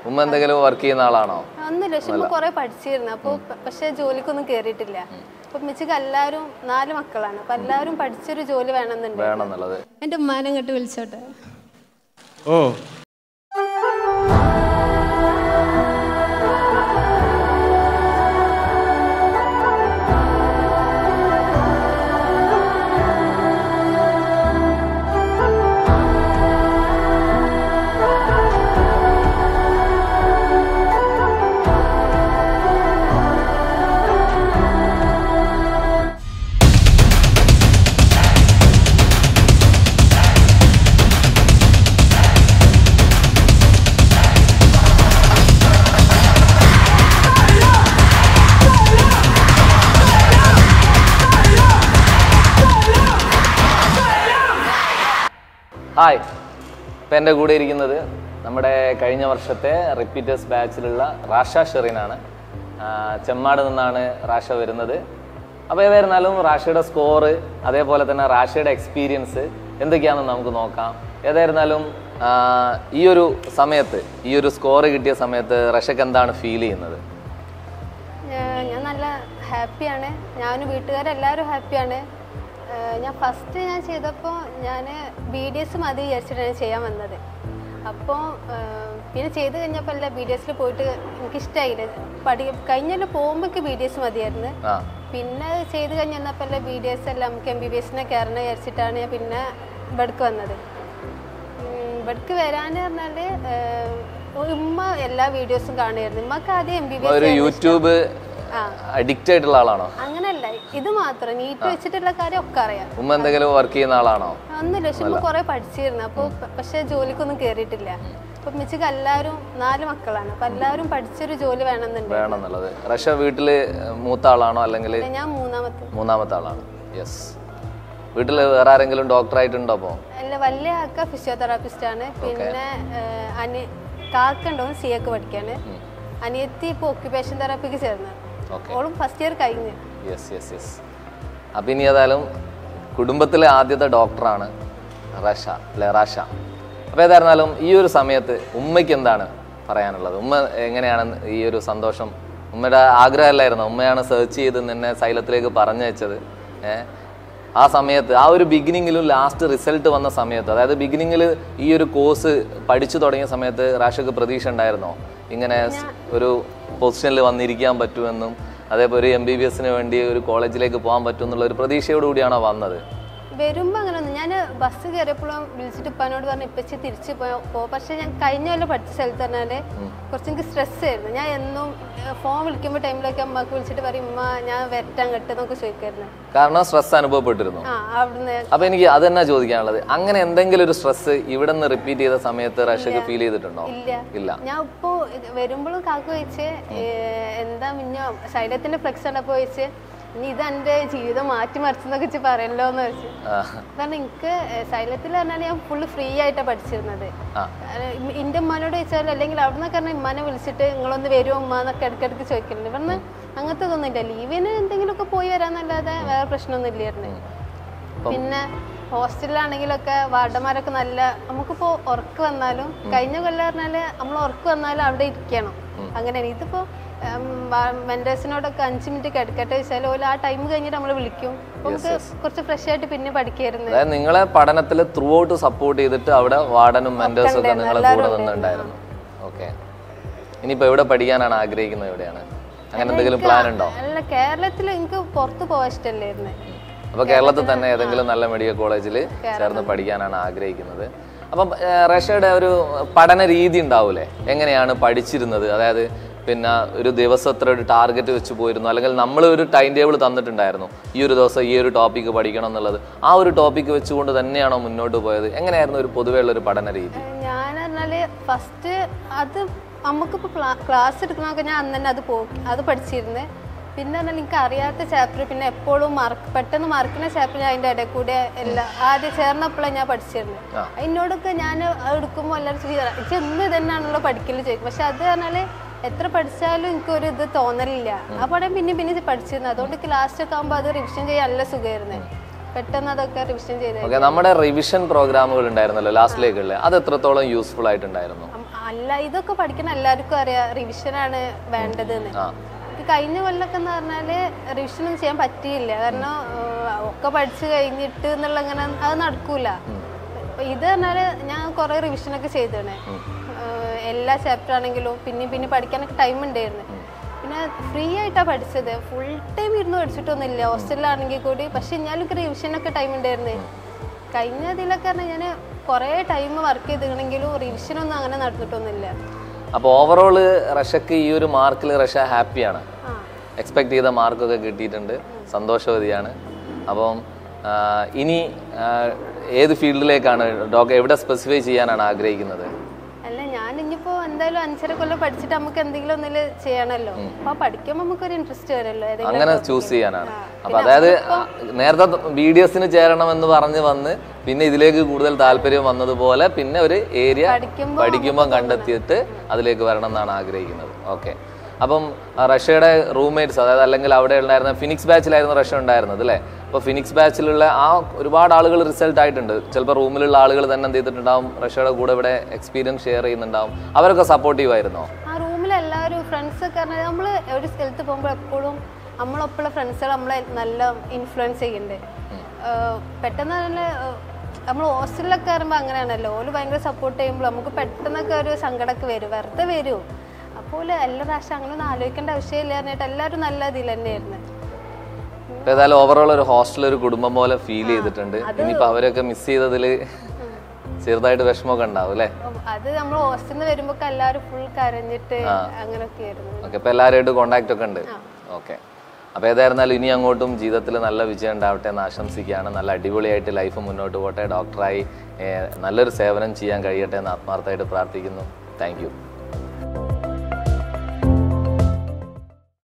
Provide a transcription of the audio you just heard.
ഉമ്മ എന്തെങ്കിലും വർക്ക് ചെയ്യുന്ന ആളാണോ ഒന്നുമില്ല പക്ഷെ ഉമ്മ കുറെ പഠിച്ചിരുന്നു അപ്പോൾ പക്ഷെ ജോലിക്കൊന്നും കയറിയിട്ടില്ല അപ്പൊ ഉമ്മച്ചിക്ക് എല്ലാവരും നാല് മക്കളാണ് അപ്പൊ എല്ലാവരും പഠിച്ചൊരു ജോലി വേണമെന്നുണ്ട് വേണമെന്നുള്ളത് എന്റെ ഉമ്മാനെ ഇങ്ങോട്ട് വിളിച്ചോട്ടെ ഓ ഹായ് ഇപ്പം എൻ്റെ കൂടെ ഇരിക്കുന്നത് നമ്മുടെ കഴിഞ്ഞ വർഷത്തെ റിപ്പീറ്റേഴ്സ് ബാച്ചിലുള്ള റാഷ ഷെറീനാണ് ആ, ചെമ്മാട് നിന്നാണ് റാഷ വരുന്നത് അപ്പോൾ ഏതായിരുന്നാലും റാഷയുടെ സ്കോറ് അതേപോലെ തന്നെ റാഷയുടെ എക്സ്പീരിയൻസ് എന്തൊക്കെയാണെന്ന് നമുക്ക് നോക്കാം ഏതായിരുന്നാലും ആ, ഈ ഒരു സമയത്ത് ഈ ഒരു സ്കോർ കിട്ടിയ സമയത്ത് റഷക്ക് എന്താണ് ഫീൽ ചെയ്യുന്നത് ഏഹ് ഞാൻ നല്ല ഹാപ്പിയാണ് ഞാനും വീട്ടുകാരെല്ലാവരും ഹാപ്പിയാണ് ഏഹ് ഞാൻ ഫസ്റ്റ് ഞാൻ ചെയ്തപ്പോൾ ഞാൻ ബി ഡി എസ് മതി വിചാരിച്ചിട്ടാണ് ചെയ്യാൻ വന്നത് അപ്പോൾ പിന്നെ ചെയ്ത് കഴിഞ്ഞപ്പോൾ അല്ല ബി ഡി എസിൽ പോയിട്ട് എനിക്ക് ഇഷ്ടമായില്ല പഠി കഴിഞ്ഞല്ലോ പോകുമ്പോൾ ബി ഡി എസ് മതിയായിരുന്നു ആ പിന്നെ ചെയ്ത് കഴിഞ്ഞ് വന്നപ്പോൾ അല്ല ബി ഡി എസ് അല്ല നമുക്ക് എം ബി ബി എസിനെ കയറണം വിചാരിച്ചിട്ടാണ് ഞാൻ പിന്നെ ഇവിടേക്ക് വന്നത് ഉം, ഇവിടേക്ക് വരാന്ന് പറഞ്ഞാല് ഏഹ്, ഉമ്മ എല്ലാ വീഡിയോസും കാണുമായിരുന്നു ഉമ്മക്ക് ആദ്യം എം ബി ബി ഒരു എസ് യൂട്യൂബ് ആ അഡിക്റ്റ് ആയിട്ടുള്ള ആളാണോ അങ്ങനല്ല ഇത് മാത്രം നീറ്റ് വെച്ചിട്ടുള്ള കാര്യം ഒക്കെ അറിയാം ഉമ്മ എന്തെങ്കിലും വർക്ക് ചെയ്യുന്ന ആളാണോ ഒന്നുമില്ല പക്ഷെ ഉമ്മ കുറെ പഠിച്ചിരുന്നു അപ്പോൾ പക്ഷെ ജോലിക്കൊന്നും കയറിയിട്ടില്ല അപ്പൊ ഉമ്മച്ചിക്ക് എല്ലാവരും നാല് മക്കളാണ് അപ്പൊ എല്ലാവരും പഠിച്ചൊരു ജോലി വേണമെന്നുണ്ട് വേണമെന്നുള്ളത് റഷ വീട്ടില് മൂത്ത ആളാണോ അല്ലെങ്കിൽ ഞാൻ മൂന്നാമത്തെ മൂന്നാമത്തെ ആളാണ് യെസ് വീട്ടിൽ വേറെ ആരെങ്കിലും ഡോക്ടർ ആയിട്ടുണ്ടോ അപ്പോൾ അല്ല വലിയ ആക്ക ഫിസിയോതെറാപ്പിസ്റ്റ് ആണ് പിന്നെ ഏഹ്, അനി കാക്കുണ്ടോ സി എക്ക് പഠിക്കാണ് അനിയത്തി ഇപ്പൊ ഒക്യുപേഷൻ തെറാപ്പിക്ക് ചേർന്നത് ഓക്കെ ഓളും ഫസ്റ്റ് ഇയർ കഴിഞ്ഞു യെസ് യെസ് യെസ് അപ്പം ഇനി ഏതായാലും കുടുംബത്തിലെ ആദ്യത്തെ ഡോക്ടറാണ് റഷ അല്ലെ റാഷ അപ്പോൾ ഏതായിരുന്നാലും ഈ ഒരു സമയത്ത് ഉമ്മയ്ക്ക് എന്താണ് പറയാനുള്ളത് ഉമ്മ എങ്ങനെയാണ് ഈ ഒരു സന്തോഷം ഉമ്മയുടെ ആഗ്രഹമല്ലായിരുന്നു ഉമ്മയാണ് സെർച്ച് ചെയ്ത് നിന്നെ സൈലത്തിലേക്ക് പറഞ്ഞയച്ചത് ഏഹ് ആ സമയത്ത് ആ ഒരു ബിഗിനിങ്ങിലും ലാസ്റ്റ് റിസൾട്ട് വന്ന സമയത്ത് അതായത് ബിഗിനിങ്ങിൽ ഈ ഒരു കോഴ്സ് പഠിച്ചു തുടങ്ങിയ സമയത്ത് റാഷക്ക് പ്രതീക്ഷ ഉണ്ടായിരുന്നോ ഇങ്ങനെ സ് ഒരു പൊസിഷനിൽ വന്നിരിക്കാൻ പറ്റുമെന്നും അതേപോലെ ഒരു എം ബി ബി എസിന് വേണ്ടി ഒരു കോളേജിലേക്ക് പോകാൻ പറ്റും എന്നുള്ള ഒരു പ്രതീക്ഷയോട് കൂടിയാണോ വന്നത് വരുമ്പോ അങ്ങനെ ഒന്നും ഞാൻ ബസ് കയറിയപ്പോഴും വിളിച്ചിട്ട് ഉപ്പാനോട് പറഞ്ഞു ഇപ്പച്ചി തിരിച്ചു പോയോ പോ പക്ഷെ ഞാൻ കഴിഞ്ഞ കൊല്ലം പഠിച്ച സ്ഥലത്ത് പറഞ്ഞാല് കുറച്ച് എനിക്ക് സ്ട്രെസ് ആയിരുന്നു ഞാൻ എന്നും ഫോൺ വിളിക്കുമ്പോൾ ടൈമിലൊക്കെ അമ്മക്ക് വിളിച്ചിട്ട് പറയും ഉമ്മ ഞാൻ വരട്ടാൻ കെട്ട് എന്നൊക്കെ ചോദിക്കായിരുന്നു കാരണം സ്ട്രെസ് അനുഭവപ്പെട്ടിരുന്നു ആ അവിടുന്ന് അപ്പൊ എനിക്ക് അത് തന്നെ ചോദിക്കാനുള്ളത് അങ്ങനെ എന്തെങ്കിലും ഒരു സ്ട്രെസ് ഇവിടെ നിന്ന് റിപ്പീറ്റ് ചെയ്ത സമയത്ത് റഷക്ക് ഫീൽ ചെയ്തിട്ടുണ്ടോ ഇല്ല ഇല്ല ഞാൻ ഇപ്പോ ഇത് വരുമ്പോഴും കാക്ക ചോദിച്ച് എന്താ മിന്നോ ശൈലത്തിന്റെ ഫ്ലെക്സ് കണ്ടപ്പോ ചോദിച്ച് ഇനി ഇത് എന്റെ ജീവിതം മാറ്റി മറിച്ചെന്നൊക്കെ വെച്ച് പറയല്ലോ എന്ന് വെച്ച് ആ, കാരണം എനിക്ക് സൈലത്തിൽ പറഞ്ഞാൽ ഞാൻ ഫുള്ള് ഫ്രീ ആയിട്ടാണ് പഠിച്ചിരുന്നത് ആ എൻ്റെ ഉമ്മാനോട് ചോദിച്ചാൽ അല്ലെങ്കിൽ അവിടെ നിന്നൊക്കെ പറഞ്ഞാൽ ഉമ്മാനെ വിളിച്ചിട്ട് നിങ്ങളൊന്ന് വരുമോ ഉമ്മ എന്നൊക്കെ ഇടയ്ക്കിടയ്ക്ക് ചോദിക്കലുണ്ട് ഇവിടുന്ന് അങ്ങനത്തെ ഇതൊന്നും ഇല്ല ലീവിന് എന്തെങ്കിലുമൊക്കെ പോയി വരാന്നല്ലാതെ വേറെ പ്രശ്നമൊന്നും ഇല്ലായിരുന്നു പിന്നെ ഹോസ്റ്റലിലാണെങ്കിലൊക്കെ വാർഡന്മാരൊക്കെ നല്ല നമുക്കിപ്പോ ഉറക്ക് വന്നാലും കഴിഞ്ഞ കൊല്ലം പറഞ്ഞാല് നമ്മൾ ഉറക്ക് വന്നാലും അവിടെ ഇരിക്കണം അങ്ങനെയാണ് ഇതിപ്പോ മെന്റേഴ്സിനോടൊക്കെ അഞ്ച് മിനിറ്റ് കിടക്കട്ടെ വെച്ചാൽ ഓല ആ ടൈം കഴിഞ്ഞിട്ട് നമ്മൾ വിളിക്കും അപ്പൊ നമുക്ക് കുറച്ച് ഫ്രഷ് ആയിട്ട് പിന്നെ പഠിക്കായിരുന്നു അതായത് നിങ്ങളെ പഠനത്തിൽ ത്രൂ ഔട്ട് സപ്പോർട്ട് ചെയ്തിട്ട് അവിടെ വാർഡനും മെന്റേഴ്സും ഒക്കെ നിങ്ങളെ കൂടെ നിന്നുണ്ടായിരുന്നു ഓക്കെ ഇനിയിപ്പോ എവിടെ പഠിക്കാനാണ് ആഗ്രഹിക്കുന്നത് എവിടെയാണ് അങ്ങനെ എന്തെങ്കിലും പ്ലാൻ ഉണ്ടോ അല്ല കേരളത്തിൽ എനിക്ക് പുറത്ത് പോകാൻ ഇഷ്ടമല്ലായിരുന്നു അപ്പൊ കേരളത്തിൽ തന്നെ ഏതെങ്കിലും നല്ല മെഡിക്കൽ കോളേജിൽ ചേർന്ന് പഠിക്കാനാണ് ആഗ്രഹിക്കുന്നത് അപ്പം ഏഹ്, റഷ്യയുടെ ഒരു പഠന രീതി ഉണ്ടാവൂലേ എങ്ങനെയാണ് പഠിച്ചിരുന്നത് അതായത് പിന്നെ ഒരു ദിവസം എത്ര ഒരു ടാർഗറ്റ് വെച്ച് പോയിരുന്നു അല്ലെങ്കിൽ നമ്മൾ ഒരു ടൈം ടേബിൾ തന്നിട്ടുണ്ടായിരുന്നു ഈ ഒരു ദിവസം ഈ ഒരു ടോപ്പിക്ക് പഠിക്കണം എന്നുള്ളത് ആ ഒരു ടോപ്പിക്ക് വെച്ചുകൊണ്ട് തന്നെയാണോ മുന്നോട്ട് പോയത് എങ്ങനെയായിരുന്നു ഒരു പൊതുവെയുള്ള ഒരു പഠന രീതി ഞാൻ പറഞ്ഞാല് ഫസ്റ്റ് അത് നമുക്കിപ്പോൾ ക്ലാസ് എടുക്കണമൊക്കെ ഞാൻ അന്ന് തന്നെ അത് പോ അത് പഠിച്ചിരുന്നു പിന്നെ പറഞ്ഞാൽ എനിക്ക് അറിയാത്ത ചാപ്റ്റർ പിന്നെ എപ്പോഴും മാർക്ക് പെട്ടെന്ന് മറക്കുന്ന ചാപ്റ്റർ ഞാൻ അതിൻ്റെ ഇടയിൽ കൂടെ എല്ലാം ആദ്യം ചേർന്നപ്പോഴാണ് ഞാൻ പഠിച്ചിരുന്നത് ആ. അതിനോടൊക്കെ ഞാൻ അത് എടുക്കുമ്പോൾ എല്ലാവരും ചോദിക്കും ഇത് എന്ന് തന്നെയാണല്ലോ പഠിക്കല് ചോദിക്കും പക്ഷെ അത് പറഞ്ഞാല് എത്ര പഠിച്ചാലും എനിക്കൊരു ഇത് തോന്നലില്ല ആ പടം പിന്നെ പിന്നെ പഠിച്ചിരുന്നു അതുകൊണ്ട് ലാസ്റ്റ് ഒക്കെ ആകുമ്പോൾ അത് റിവിഷൻ ചെയ്യാൻ നല്ല സുഖമായിരുന്നു പെട്ടെന്ന് അതൊക്കെ റിവിഷൻ ചെയ്ത് ഓക്കെ നമ്മുടെ റിവിഷൻ പ്രോഗ്രാമുകൾ ഉണ്ടായിരുന്നല്ലോ ലാസ്റ്റിലേക്കുള്ള അത് എത്രത്തോളം യൂസ്ഫുൾ ആയിട്ടുണ്ടായിരുന്നു അല്ല ഇതൊക്കെ പഠിക്കണ എല്ലാവർക്കും അറിയാം റിവിഷനാണ് വേണ്ടത് എന്ന് ആ എനിക്ക് കഴിഞ്ഞ കൊല്ലൊക്കെ എന്ന് പറഞ്ഞാല് റിവിഷൻ ഒന്നും ചെയ്യാൻ പറ്റിയില്ല കാരണം ആ, ഒക്കെ പഠിച്ചു കഴിഞ്ഞിട്ട് എന്നുള്ള അങ്ങനെ അത് നടക്കൂല ഇപ്പൊ ഇത് പറഞ്ഞാല് ഞാൻ കുറെ റിവിഷനൊക്കെ ചെയ്തതാണ് എല്ലാ ചാപ്റ്റർ ആണെങ്കിലും പിന്നെ പിന്നെ പഠിക്കാനൊക്കെ ടൈം ഉണ്ടായിരുന്നു പിന്നെ ഫ്രീ ആയിട്ടാ പഠിച്ചത് ഫുൾ ടൈം ഇരുന്ന് പഠിച്ചിട്ടൊന്നുമില്ല ഹോസ്റ്റലിലാണെങ്കിൽ കൂടി പക്ഷെ എന്നാലും റിവിഷനൊക്കെ ടൈം ഉണ്ടായിരുന്നു കഴിഞ്ഞ ഇതിലൊക്കെ പറഞ്ഞാൽ ഞാൻ കുറേ ടൈം വർക്ക് ചെയ്തിട്ടുണ്ടെങ്കിലും റിവിഷനൊന്നും അങ്ങനെ നടന്നിട്ടൊന്നുമില്ല അപ്പോൾ ഓവറോള് റഷക്ക് ഈ ഒരു മാർക്കിൽ റഷ ഹാപ്പിയാണ് ആ എക്സ്പെക്ട് ചെയ്ത മാർക്കൊക്കെ കിട്ടിയിട്ടുണ്ട് സന്തോഷവതിയാണ് അപ്പം ആ, ഇനി ആ, ഏത് ഫീൽഡിലേക്കാണ് ഡോക്ടർ എവിടെ സ്പെസിഫൈ ചെയ്യാനാണ് ആഗ്രഹിക്കുന്നത് അല്ല ഞാൻ ഇനിയിപ്പോ എന്തായാലും അഞ്ചര കൊല്ലം പഠിച്ചിട്ട് നമുക്ക് എന്തെങ്കിലും ഒന്നില് ചെയ്യണല്ലോ അപ്പൊ പഠിക്കുമ്പോ നമുക്കൊരു ഇൻട്രസ്റ്റ് വരുമല്ലോ ഏതെങ്കിലും അങ്ങനെ ചൂസ് ചെയ്യാനാണ് അപ്പൊ അതായത് ആ, നേരത്തെ ബി ഡി എസിന് ചേരണമെന്ന് പറഞ്ഞ് വന്ന് പിന്നെ ഇതിലേക്ക് കൂടുതൽ താല്പര്യം വന്നതുപോലെ പിന്നെ ഒരു ഏരിയ പഠിക്കുമ്പോ പഠിക്കുമ്പോൾ കണ്ടെത്തിയിട്ട് അതിലേക്ക് വരണം എന്നാണ് ആഗ്രഹിക്കുന്നത് ഓക്കെ അപ്പം ആ, റഷ്യയുടെ റൂംമേറ്റ്സ് അതായത് അല്ലെങ്കിൽ അവിടെ ഉണ്ടായിരുന്ന ഫിനിക്സ് ബാച്ചിലായിരുന്നു റഷ്യ ഉണ്ടായിരുന്നത് അല്ലേ അപ്പോൾ ഫിനിക്സ് ബാച്ചിലുള്ള ആ ഒരുപാട് ആളുകൾ റിസൾട്ട് ആയിട്ടുണ്ട് ചിലപ്പോൾ റൂമിലുള്ള ആളുകൾ തന്നെ എന്ത് ചെയ്തിട്ടുണ്ടാവും റഷ്യയുടെ കൂടെ ഇവിടെ എക്സ്പീരിയൻസ് ഷെയർ ചെയ്യുന്നുണ്ടാവും അവരൊക്കെ സപ്പോർട്ടീവ് ആയിരുന്നോ ആ റൂമിൽ എല്ലാവരും ഫ്രണ്ട്സ് ഒക്കെ പറഞ്ഞാൽ നമ്മൾ ഒരു സ്ഥലത്ത് പോകുമ്പോൾ എപ്പോഴും നമ്മളൊപ്പമുള്ള ഫ്രണ്ട്സുകൾ നമ്മളെ നല്ല ഇൻഫ്ലുവൻസ് ചെയ്യുന്നുണ്ട് ഏഹ് പെട്ടെന്ന് തന്നെ നമ്മൾ ഹോസ്റ്റലിലൊക്കെ കയറുമ്പോൾ അങ്ങനെയാണല്ലോ ഓല് ഭയങ്കര സപ്പോർട്ട് ചെയ്യുമ്പോൾ നമുക്ക് പെട്ടെന്നൊക്കെ ഒരു സങ്കടമൊക്കെ വരും വെറുതെ വരും അപ്പോൾ എല്ലാ പ്രാവശ്യം അങ്ങനെ ഒന്നും ആലോചിക്കേണ്ട ആവശ്യമില്ല പറഞ്ഞിട്ട് എല്ലാവരും നല്ല ഇതിൽ തന്നെയായിരുന്നു ഇപ്പൊ ഏതായാലും ഓവറോൾ ഒരു ഹോസ്റ്റൽ ഒരു കുടുംബം പോലെ ഫീൽ ചെയ്തിട്ടുണ്ട് ഇനിയിപ്പോ അവരൊക്കെ മിസ് ചെയ്തതിൽ ചെറുതായിട്ട് വിഷമമൊക്കെ ഉണ്ടാവും അല്ലേ അപ്പം അത് നമ്മൾ ഹോസ്റ്റലിൽ നിന്ന് വരുമ്പോൾ എല്ലാവരും ഫുൾ കരഞ്ഞിട്ട് അങ്ങനെയൊക്കെ ആയിരുന്നു ഓക്കെ ഇപ്പൊ എല്ലാവരുമായിട്ട് കോണ്ടാക്ട് ഒക്കെ ഉണ്ട് ഓക്കെ അപ്പൊ ഏതായിരുന്നാലും ഇനി അങ്ങോട്ടും ജീവിതത്തിൽ നല്ല വിജയം ഉണ്ടാവട്ടെ എന്ന് ആശംസിക്കുകയാണ് നല്ല അടിപൊളിയായിട്ട് ലൈഫ് മുന്നോട്ട് പോട്ടെ ഡോക്ടറായി ഏഹ്, നല്ലൊരു സേവനം ചെയ്യാൻ കഴിയട്ടെ എന്ന് ആത്മാർത്ഥമായിട്ട് പ്രാർത്ഥിക്കുന്നു താങ്ക് യു